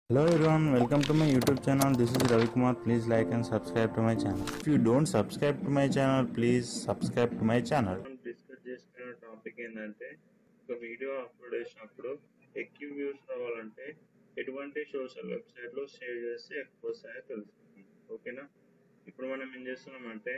Hello everyone, welcome to my YouTube channel. This is Ravi Kumar. Please like and subscribe to my channel. If you don't subscribe to my channel, please subscribe to my channel. మనం discuss చేసుకున్న topic ఏంటంటే ఒక video upload చేసినప్పుడు ఎక్కువ views రావాలంటే ఎటువంటి social website లో share చేస్తే ఎక్కువ వస్తాయో తెలుసుకుందాం ఓకేనా ఇప్పుడు మనం ఏం చేస్తున్నామంటే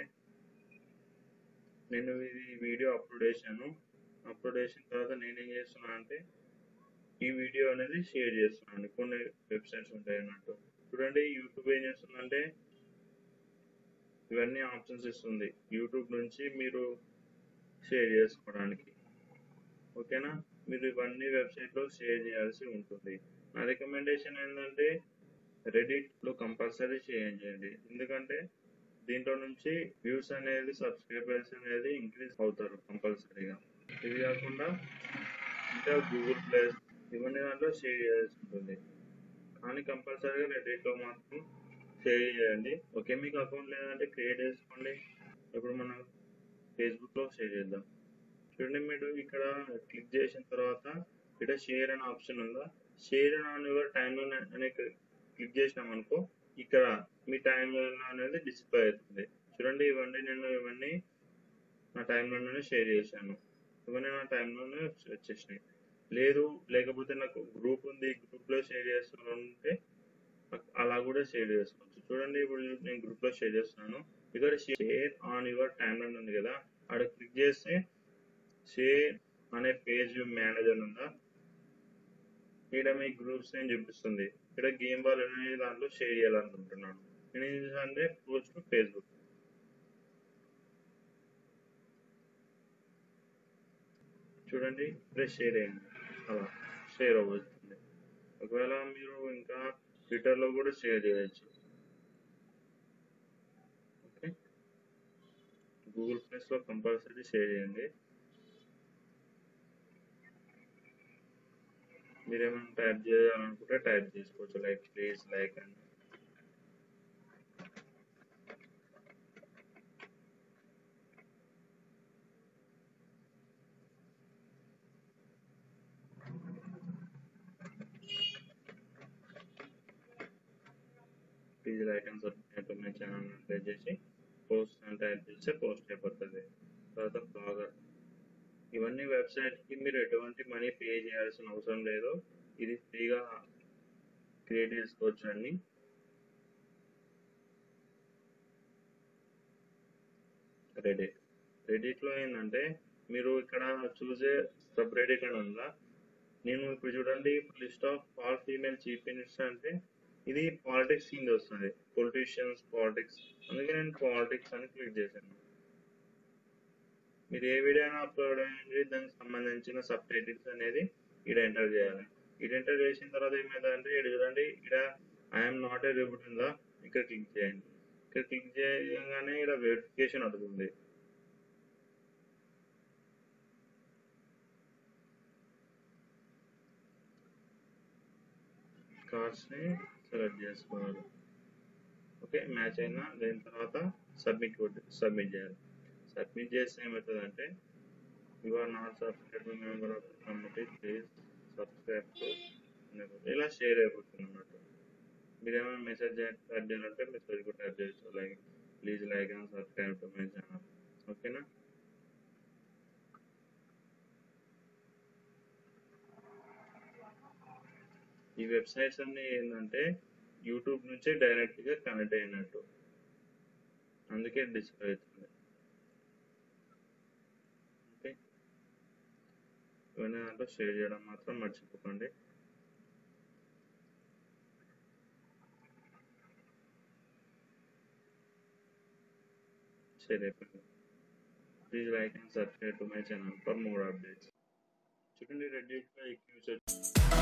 నేను ఇది వీడియో అప్లోడ్ చేశాను అప్లోడ్ చేసిన తర్వాత నేను ఏం చేస్తున్నాను అంటే ఈ వీడియో అనేది షేర్ చేస్తున్నాను కొన్ని వెబ్సైట్స్ ఉంటాయి అన్నట్టు చూడండి యూట్యూబ్ ఏం చేస్తుందంటే ఇవన్నీ ఆప్షన్స్ ఇస్తుంది యూట్యూబ్ నుంచి మీరు షేర్ చేసుకోవడానికి ఓకేనా మీరు ఇవన్నీ వెబ్సైట్లో షేర్ చేయాల్సి ఉంటుంది నా రికమెండేషన్ ఏంటంటే రెడిట్లో కంపల్సరీ షేర్ చేయండి ఎందుకంటే దీంట్లో నుంచి వ్యూస్ అనేది సబ్స్క్రైబర్స్ అనేది ఇంక్రీజ్ అవుతారు కంపల్సరీగా ఇది కాకుండా ఇంకా గూగుల్ ప్లేస్ ఇవన్నీ దాంట్లో షేర్ చేయాల్సి ఉంటుంది కానీ కంపల్సరీగా రెడిట్లో మాత్రం షేర్ చేయండి ఓకే మీకు అకౌంట్ లేదంటే క్రియేట్ చేసుకోండి ఇప్పుడు మనం ఫేస్బుక్లో షేర్ చేద్దాం చూడండి మీరు ఇక్కడ క్లిక్ చేసిన తర్వాత ఇక్కడ షేర్ అనే ఆప్షన్ ఉందా షేర్ ఆన్ యువర్ టైమ్ అనే క్లిక్ చేసినాం అనుకో ఇక్కడ మీ టైం అనేది డిస్ప్లే అవుతుంది చూడండి ఇవన్నీ నేను ఇవన్నీ నా టైంలోనే షేర్ చేశాను ఇవన్నీ నా టైంలోనే వచ్చేసినాయి లేదు లేకపోతే నాకు గ్రూప్ ఉంది గ్రూప్లో షేర్ చేస్తుంటే అలా కూడా షేర్ చేసుకోవచ్చు చూడండి ఇప్పుడు నేను గ్రూప్లో షేర్ చేస్తున్నాను ఇక్కడ share on your timeline ఉంది కదా అక్కడ క్లిక్ చేస్తే షేర్ అనే పేజ్ మేనేజర్ ఉందా ఇక్కడ మీ గ్రూప్స్ నేను చూపిస్తుంది ఇక్కడ గేమ్ బాల్ అనే దాంట్లో షేర్ చేయాలనుకుంటున్నాను నేను ఏం చేశానంటే పోస్ట్ ఫేస్బుక్ చూడండి ఇప్పుడే షేర్ అయింది అలా షేర్ అవ్వస్తుంది ఒకవేళ మీరు ఇంకా ట్విట్టర్లో కూడా షేర్ చేయొచ్చు ఓకే గూగుల్ ప్లస్లో కంపల్సరీ షేర్ చేయండి మీరు ఏమైనా టైప్ చేయాలనుకుంటే టైప్ చేసుకోవచ్చు లైక్ ప్లీజ్ లైక్ అని please like and subscribe to my channel type చేసి పోస్ట్ అని టైప్ చేస్తే పోస్ట్ అయిపోతుంది తర్వాత బ్లాగర్ ఇవన్నీ వెబ్సైట్కి మీరు ఎటువంటి మనీ పే చేయాల్సిన అవసరం లేదు ఇది ఫ్రీగా క్రియేట్ చేసుకోవచ్చు అండి రెడిట్ రెడిట్లో ఏంటంటే మీరు ఇక్కడ చూసే సబ్ రెడిట్ అని ఉందా నేను ఇప్పుడు చూడండి list of all female chief minister అంటే ఇది పాలిటిక్స్ కింద వస్తుంది పొలిటీషియన్స్ పాలిటిక్స్ అందుకే నేను పాలిటిక్స్ అని క్లిక్ చేశాను మీరు ఏ వీడియో అప్లోడ్ అయ్యింది దానికి సంబంధించిన సబ్ టైటిల్స్ అనేది ఇక్కడ ఎంటర్ చేయాలి ఇక్కడ ఎంటర్ చేసిన తర్వాత ఏమైందంటే ఇక్కడ చూడండి ఇక్కడ ఐఎమ్ నాట్ ఏ రిబుట్ ఉందా ఇక్కడ క్లిక్ చేయండి ఇక్కడ క్లిక్ చేయగానే ఇక్కడ వెరిఫికేషన్ అవుతుంది కార్డ్స్ని సెలెక్ట్ చేసుకోవాలి ఓకే మ్యాచ్ అయినా దాని తర్వాత సబ్మిట్ కొట్టి సబ్మిట్ చేయాలి సబ్మిట్ చేస్తే ఏమవుతుందంటే you are not subscribe member of the committee please subscribe to ఇలా షేర్ అయిపోతుంది అన్నట్టు మీరు ఏమైనా మెసేజ్ టైప్ చేయాలంటే మెసేజ్ కూడా టైప్ చేయొచ్చు like please like and subscribe to my channel ఓకేనా ఈ వెబ్సైట్స్ అన్ని ఏంటంటే యూట్యూబ్ నుంచే డైరెక్ట్గా కనెక్ట్ అయినట్టు అందుకే డిస్ప్లే అవుతుంది ఓకే ఇవన్నీ దాంట్లో షేర్ చేయడం మాత్రం మర్చిపోకండి షేర్ అయిపోయింది please like and subscribe to my channel for more updates చూడండి రెడ్డిట్లో ఎక్కువ